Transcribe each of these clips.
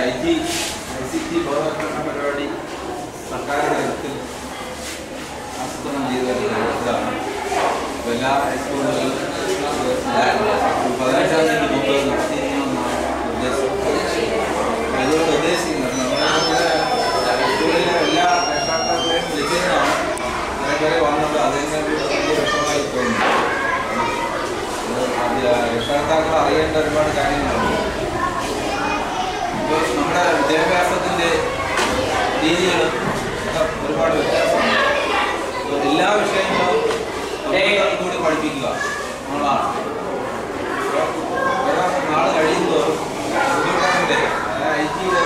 I T I C T ബോധവൽക്കരണ പരിപാടി സർക്കാർ തലത്തിൽ ആസൂത്രണം ചെയ്ത ഒരു ഇതാണ് അപ്പോൾ എല്ലാ ഹൈസ്കൂളുകളിലും ഇത് പതിനെട്ടാം തീയതി മുമ്പ് നടത്തിയിരിക്കണമെന്നാണ് ഉദ്ദേശം അപ്പോൾ ഇതുകൊണ്ട് ഉദ്ദേശിക്കുന്നത് നമ്മുടെ ഹൈസ്കൂളിലെ എല്ലാ രക്ഷാകർത്താക്കളെയും വിളിക്കുന്നതാണ് അതേപോലെ വന്നത് അതിൻ്റെ ഒരു വലിയ വിഷമമായി തോന്നുന്നു അത് രക്ഷാകർത്താക്കൾ അറിയേണ്ട ഒരുപാട് കാര്യങ്ങളുണ്ട് ഇപ്പോൾ നമ്മുടെ വിദ്യാഭ്യാസത്തിൻ്റെ രീതികളും ഒക്കെ ഒരുപാട് വ്യത്യാസമുണ്ട് ഇപ്പോൾ എല്ലാ വിഷയങ്ങളും കമ്പ്യൂട്ടറിൽ കൂടി പഠിപ്പിക്കുക എന്നുള്ളതാണ് ഓരോ നാൾ കഴിയുമ്പോൾ കമ്പ്യൂട്ടറിൻ്റെ ഐ ടിയുടെ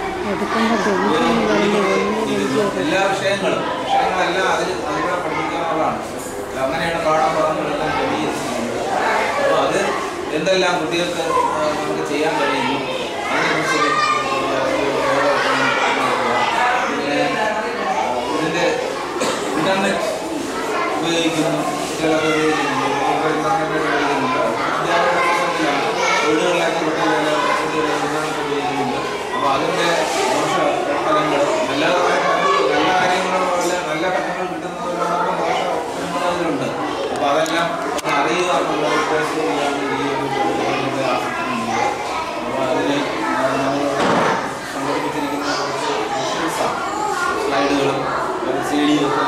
എല്ലാ വിഷയങ്ങളും വിഷയങ്ങളെല്ലാം അതിൽ അതിലൂടെ പഠിപ്പിക്കാനുള്ളതാണ് അങ്ങനെയാണ് പാഠഭാഗങ്ങളെല്ലാം ക്രമീകരിച്ചിരിക്കുന്നത് അപ്പോൾ അത് എന്തെല്ലാം കുട്ടികൾക്ക് ആ, നമുക്ക് ചെയ്യാൻ കഴിയുന്നു അതിനെക്കുറിച്ച് ആ, ഒരു ബോധവൽക്കരണം നടത്തുക. പിന്നെ ഇതിൻ്റെ ഇൻ്റർനെറ്റ് ഉപയോഗിക്കുന്നു കുട്ടികളൊക്കെ ഉപയോഗിക്കുന്നുണ്ട് ഇപ്പോൾ ഇൻ്റർനെറ്റ് ഉപയോഗിക്കുന്നുണ്ട് വിദ്യാഭ്യാസത്തിലാണ് വീടുകളിലേക്ക് കുട്ടികളെല്ലാം കുട്ടികൾ ഇൻ്റർനെറ്റ് ഉപയോഗിക്കുന്നുണ്ട് അപ്പോൾ അതിൻ്റെ ദോഷ ഫലങ്ങൾ നല്ല നല്ല കാര്യങ്ങളും അല്ല നല്ല ഘട്ടങ്ങൾ കിട്ടുന്നതിനോടൊപ്പം ദോഷ ഫലങ്ങൾ അതിലുണ്ട് അപ്പോൾ അതെല്ലാം ഒന്ന് അറിയുക എന്നുള്ള ഉദ്ദേശത്തിലാണ് ഈ ഒരു പരിപാടിയുടെ ആസൂത്രണം ചെയ്തത്. അപ്പോൾ അതിൽ നമ്മളിവിടെ സംഘടിപ്പിച്ചിരിക്കുന്ന കുറച്ച് വിഷ്വൽസാണ് സ്ലൈഡുകളും സി ഡിയും ഒക്കെ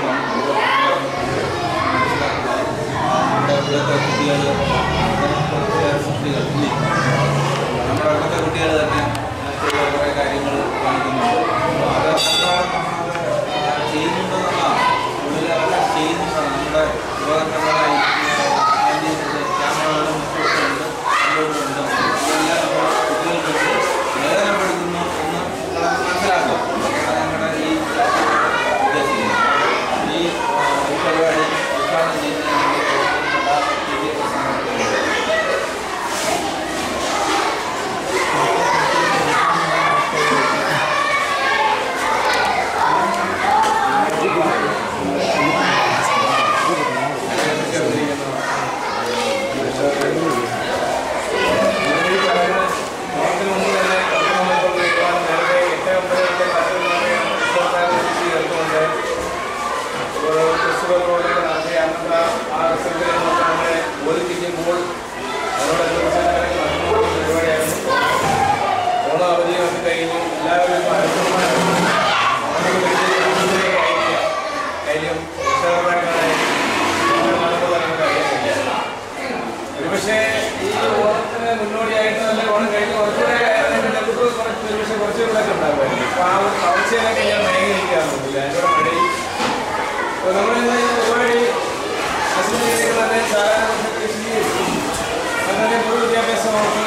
മനസ്സിലാക്കുന്നത് നമ്മുടെ ഇവിടുത്തെ കുട്ടികൾ കുട്ടികൾ ഇല്ലേ? നമ്മുടെ ഇവിടുത്തെ കുട്ടികൾ തന്നെ ചെയ്ത കുറേ കാര്യങ്ങൾ കാണിക്കുന്നുണ്ട് അപ്പോൾ അത് അത്രത്തോളം നമ്മളത് ചെയ്യുന്നുണ്ടെന്നുള്ളതാണ് കൂടുതൽ അതെല്ലാം ചെയ്യുന്നുണ്ടാണ് നമ്മുടെ ഉപകരണങ്ങളായി ക്യാമറകളും മറ്റുമൊക്കെ ഉണ്ട് കമ്പ്യൂട്ടറുണ്ട് ഇതെല്ലാം നമ്മൾ കുട്ടികൾക്ക് വേദനപ്പെടുത്തുന്നു എന്ന് നമ്മളത് മനസ്സിലാക്കുക അതാണ് ഞങ്ങളുടെ ഈ ഉദ്ദേശിക്കുന്നത് ഈ ആ, ഈ പരിപാടി ഉദ്ഘാടനം ചെയ്യുന്നതിന് വിദ്യാഭ്യാസ സമർപ്പിക്കുന്നത് ഒതുക്കിക്കുമ്പോൾ അതിനോടനുബന്ധിച്ച് പരിപാടിയായിരുന്നു ഓണാവധിയൊക്കെ കഴിഞ്ഞു എല്ലാവരും കാര്യം ഒരുപക്ഷെ ഈ ഓണത്തിന് മുന്നോടിയായിട്ട് നല്ല ഓണം കഴിഞ്ഞ് കുറച്ചുകൂടെ അതിന്റെ ലെവല് കുറച്ച് ഒരുപക്ഷെ കുറച്ചുകൂടെ ഒക്കെ ഉണ്ടാകുമായിരുന്നു അപ്പൊ ആ ഒരു കവർച്ചയിലൊക്കെ ഞാൻ മയങ്ങിയിരിക്കാറുണ്ട് അതിനോട് മഴയും അപ്പോൾ നമ്മളിന്ന് ഈ പരിപാടി അസിസ്റ്റന്റുകൾ തന്നെ ധാരാളം വർഷത്തിൽ സ്വീകരിച്ചു അങ്ങനെ പൊതു വിദ്യാഭ്യാസ വകുപ്പ്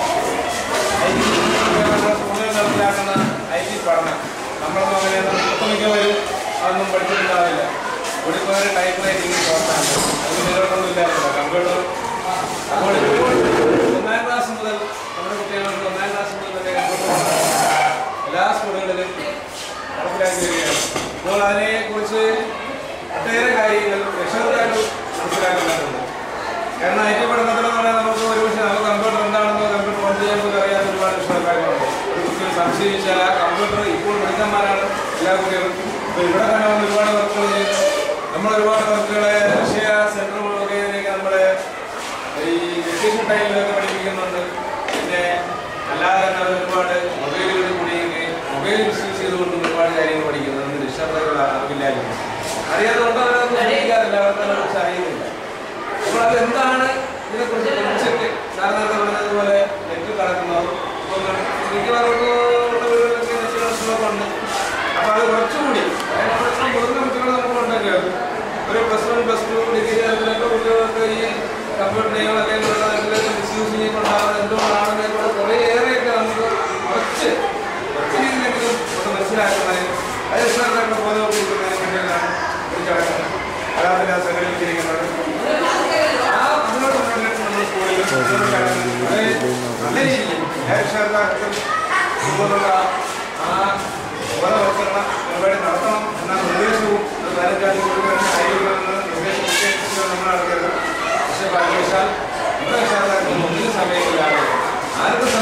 ഐ ടി സ്കൂളുകൾ നടപ്പിലാക്കുന്ന ഐ ടി പഠനം നമ്മളൊന്നും അങ്ങനെ ഒട്ടുമിക്കവരും അതൊന്നും പഠിച്ചിട്ടുണ്ടാവില്ല ഒരുപാട് ടൈപ്പ് റൈറ്റിംഗ് കോഴ്സാണ് അത് നിലവിലൊന്നും ഇല്ലായിരുന്നു കമ്പ്യൂട്ടർ അപ്പോൾ ഇപ്പോൾ ഒന്നാം ക്ലാസ് മുതൽ നമ്മുടെ കുട്ടികൾക്ക് ഒന്നാം ക്ലാസ് മുതൽ തന്നെ കമ്പ്യൂട്ടർ എല്ലാ സ്കൂളുകളിലും നടപ്പിലാക്കി വരികയാണ് അപ്പോൾ അതിനെക്കുറിച്ച് ഒട്ടേറെ കാര്യങ്ങൾ രക്ഷകർത്താക്കൾ മനസ്സിലാക്കുന്നുണ്ട് കാരണം ഐ ടി പഠനത്തിലെന്ന് പറഞ്ഞാൽ നമുക്ക് ഒരുപക്ഷെ നമുക്ക് കമ്പ്യൂട്ടർ എന്താണെന്നോ കമ്പ്യൂട്ടർ ഓൺ ചെയ്യാൻ പോലും അറിയാത്ത ഒരുപാട് രക്ഷകർത്താക്കളുണ്ട് ഒരു കുട്ടികൾ സംശയിച്ചാൽ ആ കമ്പ്യൂട്ടർ ഇപ്പോൾ മിടുക്കന്മാരാണ് എല്ലാ കുട്ടികളും ഇപ്പോൾ ഇവിടെ തന്നെ വന്ന് ഒരുപാട് വർക്കുകൾ ചെയ്യുന്നു നമ്മൾ ഒരുപാട് വർക്കുകളെ രക്ഷയ സെന്ററുകളൊക്കെ ഇതിലേക്ക് നമ്മുടെ ഈ വെക്കേഷൻ ടൈമിലൊക്കെ പഠിപ്പിക്കുന്നുണ്ട് പിന്നെ അല്ലാതെ തന്നെ അവർ ഒരുപാട് മൊബൈലുകളിൽ കൂടി മൊബൈൽ മിസ്യൂസ് ചെയ്തുകൊണ്ട് ഒരുപാട് കാര്യങ്ങൾ പഠിക്കുന്നത് രക്ഷകർത്താക്കൾ അറിവില്ലായിരുന്നു അറിയാതുകൊണ്ട് അവരൊന്നും പഠിക്കാറില്ല അവർക്ക് അതിനെക്കുറിച്ച് അറിയുന്നില്ല അപ്പോൾ അത് എന്താണ് ഇതിനെക്കുറിച്ച് പഠിച്ചിട്ട് സാർ നേരത്തെ പറഞ്ഞതുപോലെ നെറ്റ് കടക്കുന്നതും മിക്കവാറും വീടുകളിലൊക്കെ നെറ്റ് കണക്ഷനൊക്കെ ഉണ്ട് അപ്പോൾ അത് കുറച്ചുകൂടി അതായത് നമ്മളിപ്പം മുതിർന്ന കുട്ടികൾ നമുക്കുണ്ടെങ്കിൽ ഒരു plus one plus two degree തലത്തിലൊക്കെ കുട്ടികൾക്ക് ഈ കമ്പ്യൂട്ടറിനെയോ അല്ലെങ്കിൽ മിസ്യൂസ് ചെയ്യുന്നുണ്ടാകുന്നത് എന്തുകൊണ്ടാണെന്നൊക്കെ കുറേ ഏറെയൊക്കെ നമുക്ക് കുറച്ച് കുറച്ച് രീതിയിലെങ്കിലും ഒന്ന് മനസ്സിലാക്കുന്നതിന് അത് രക്ഷകർത്താക്കളെ ബോധവൽക്കരിക്കുന്നതിന് വേണ്ടിയാണ് ഒരു ചടങ്ങ് അതാതിനെ സംഘടിപ്പിച്ചിരിക്കുന്നത് ആ അതിനോട് ബന്ധപ്പെട്ട് നമ്മുടെ സ്കൂളിൽ ഒരു ചടങ്ങ് വളരെ നല്ല രീതിയിൽ എല്ലാ രക്ഷകർത്താക്കൾ ഇതുപോലുള്ള ആ ബോധവൽക്കരണ പരിപാടി നടത്തണം എന്ന നിർദ്ദേശവും അത് പാലക്കാട് ആയിരിക്കണമെന്ന് നിർദ്ദേശം നമ്മൾ നടത്തിയത് പക്ഷേ ഭാഗ്യവശാൽ നമ്മുടെ രക്ഷകർത്താക്കൾ ഒന്നിനും സമയമില്ലാതെ ആർക്കും സമയമില്ലാതെ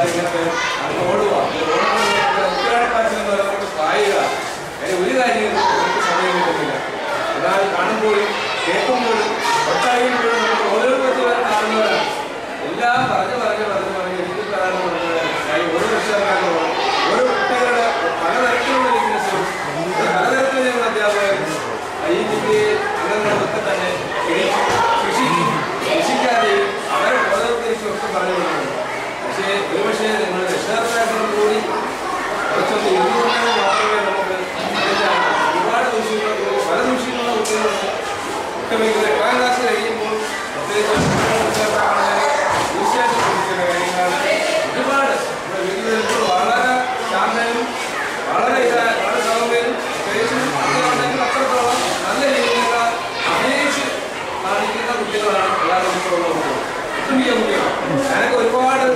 ഇങ്ങനെ വരും അങ്ങ് ഓടുക ഉത്തരാടപ്പാച്ചിലെന്ന് പറയുന്നത് പായുക അങ്ങനെ ഒരു കാര്യം നമുക്ക് സമയം കിട്ടുന്നില്ല എന്നാൽ കാണുമ്പോഴും കേൾക്കുമ്പോഴും ഒട്ടായിപ്പോഴും നമ്മൾ ഓരോ വ്യക്തികളും കാണുന്നവരാണ് എല്ലാം പറഞ്ഞു പറഞ്ഞു പറഞ്ഞു പറഞ്ഞു എനിക്ക് പ്രധാനം പറഞ്ഞത് ഓരോ രക്ഷകർത്താക്കളും ഓരോ കുട്ടികളുടെ പലതരത്തിലുള്ള വീക്ക്നെസ്സും പലതരത്തിലുള്ള ഞങ്ങൾ അധ്യാപകർ ഈ ജില്ലയിൽ അംഗങ്ങളൊക്കെ തന്നെ കൃഷി കൃഷിക്കാരെയും അവരെ ബോധവൽക്കരിച്ചൊക്കെ പറഞ്ഞു കൊടുക്കുന്നു പക്ഷേ ഒരുപക്ഷേ നിങ്ങൾ രക്ഷകർത്താക്കളും കൂടി കുറച്ചൊക്കെ ഇരുന്നുകൊണ്ടെങ്കിൽ മാത്രമേ നമുക്ക് ഇതിന്റെ ഒരുപാട് ദൂഷ്യങ്ങൾ പല ദൂഷ്യങ്ങളുള്ള കുട്ടികളുണ്ട് ഒട്ടുമിക്ക എട്ടാം ക്ലാസ് കഴിയുമ്പോൾ പ്രത്യേകിച്ച് രക്ഷകർത്താക്കളാണെങ്കിൽ തീർച്ചയായിട്ടും ശ്രദ്ധിക്കേണ്ട കാര്യങ്ങളാണ് ഒരുപാട് നമ്മുടെ വീട്ടിൽ വളരെ ശാന്തനും വളരെ ഇതാ വളരെ സൗമ്യനും പ്രത്യേകിച്ചും കുട്ടികളുണ്ടെങ്കിൽ അത്രത്തോളം നല്ല രീതിയിലുള്ള അഭിനയിച്ച് കാണിക്കുന്ന കുട്ടികളാണ് എല്ലാ കുട്ടികളുള്ള കുട്ടികൾ ഒട്ടുമിക്ക കുട്ടികൾ ഞാനൊക്കെ ഒരുപാട്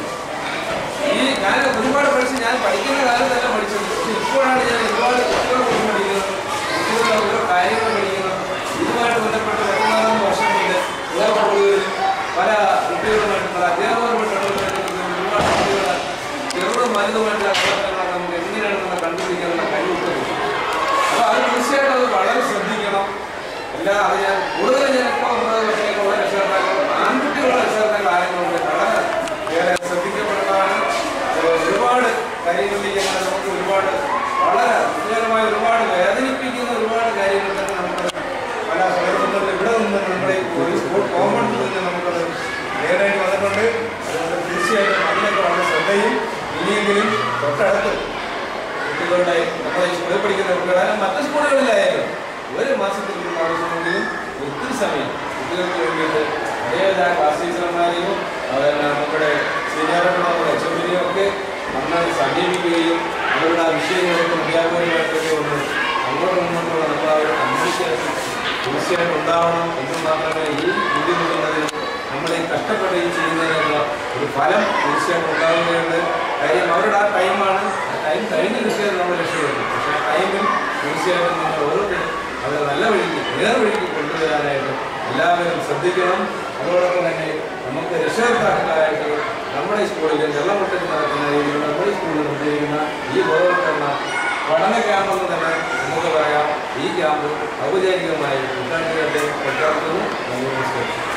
ഈ ഞാൻ ഒരുപാട് പഠിച്ച് ഞാൻ പഠിക്കുന്ന കാലത്തല്ല പഠിച്ചത് പക്ഷെ ഇപ്പോഴാണ് ഞാൻ ഒരുപാട് കുട്ടികളെ കുറിച്ച് പഠിക്കുന്നത് കുട്ടികളുടെ ഓരോ കാര്യങ്ങൾ പഠിക്കുന്നത് ഇതുമായിട്ട് ബന്ധപ്പെട്ട് പതിനാലാം വർഷം കൊണ്ട് ഓരോ കൂടുതൽ പല കുട്ടികളുമായിട്ട് പല അധ്യാപകരുമായിട്ട് ഇടപെടുന്ന ഒരുപാട് കുട്ടികളെ ചെറുതും വലുതുമായിട്ടുള്ള പ്രവർത്തനങ്ങൾ നമുക്ക് എങ്ങനെയാണ് നമ്മൾ കണ്ടുപിടിക്കാനുള്ള കഴിവുള്ളത് അപ്പോൾ അത് തീർച്ചയായിട്ടും അത് വളരെ ശ്രദ്ധിക്കണം എല്ലാ അത് ഞാൻ കൂടുതൽ ഞാൻ ഇപ്പോൾ ഒമ്പത് വർഷത്തേക്കുള്ള രക്ഷകർത്താക്കൾ ആൺകുട്ടികളുടെ രക്ഷകർത്താക്കൾ ആരെങ്കിലും വളരെ ഏറെ ശ്രദ്ധിക്കപ്പെടുന്നതാണ് ഏഹ് ഒരുപാട് കാര്യങ്ങളിലേക്ക് അങ്ങനെ നമുക്ക് ഒരുപാട് വളരെ ദുഃഖകരമായ ഒരുപാട് വേദനിപ്പിക്കുന്ന ഒരുപാട് കാര്യങ്ങൾ തന്നെ നമുക്ക് പല സന്ദർഭങ്ങളിൽ ഇവിടെ നിന്ന് നമ്മുടെ ഈ ഒരു സ്കൂൾ കോമ്പൗണ്ടിൽ നിന്ന് നമുക്കത് നേരിടേണ്ടി വന്നിട്ടുണ്ട് അതുകൊണ്ട് തീർച്ചയായിട്ടും അതിനൊക്കെ വളരെ ശ്രദ്ധയും ഇനിയെങ്കിലും തൊട്ടടുത്ത് കുട്ടികളുടെ നമ്മളെ ഈ സ്കൂളിൽ പഠിക്കുന്ന കുട്ടികളെ മറ്റു സ്കൂളുകളിലായാലും ഒരു മാസത്തിൽ ഒരു പ്രാവശ്യമെങ്കിലും ഒത്തിരി സമയം കുട്ടികൾക്ക് വേണ്ടിയിട്ട് അതേതാ ക്ലാസ് ടീച്ചർമാരെയും അതുപോലെ നമ്മുടെ സീനിയറായിട്ടുള്ള നമ്മുടെ എച്ച് എമ്മിനെയും ഒക്കെ നന്നായി സമീപിക്കുകയും അവരുടെ ആ വിഷയങ്ങളൊക്കെ അധ്യാപകരുമായിട്ടൊക്കെ ഒന്ന് അങ്ങോട്ടും ഇങ്ങോട്ടുള്ള നമ്മൾ ആ ഒരു കമ്മ്യൂണിക്കേഷൻ തീർച്ചയായിട്ടും ഉണ്ടാവണം എങ്കിൽ മാത്രമേ ഈ ബുദ്ധിമുട്ടുന്നതിന് നമ്മൾ ഈ കഷ്ടപ്പെടുകയും ചെയ്യുന്നതിനുള്ള ഒരു ഫലം തീർച്ചയായിട്ടും ഉണ്ടാവുകയുണ്ട് കാര്യം അവരുടെ ആ ടൈമാണ് ആ ടൈം കഴിഞ്ഞ തീർച്ചയായിട്ടും നമ്മൾ രക്ഷപ്പെടും പക്ഷേ ആ ടൈമിൽ തീർച്ചയായിട്ടും നിങ്ങൾ ഓരോരുത്തരും അത് നല്ല വഴിക്ക് നേർ വഴിക്ക് കൊണ്ടുവരാനായിട്ട് എല്ലാവരും ശ്രദ്ധിക്കണം അതോടൊപ്പം തന്നെ നമുക്ക് രക്ഷകർത്താക്കളായിട്ട് നമ്മുടെ സ്കൂളിൽ വെള്ളമുട്ടത്തിൽ നടക്കുന്ന രീതിയിലുള്ള നമ്മുടെ സ്കൂളിൽ നിർദ്ദേശിക്കുന്ന ഈ ബോധവൽക്കരണ പഠന ക്യാമ്പെന്ന് തന്നെ നമുക്ക് പറയാം ഈ ക്യാമ്പ് ഔപചാരികമായി ഉദ്ഘാടനത്തെ പ്രഖ്യാപിക്കുന്നു നന്ദി നമസ്കാരം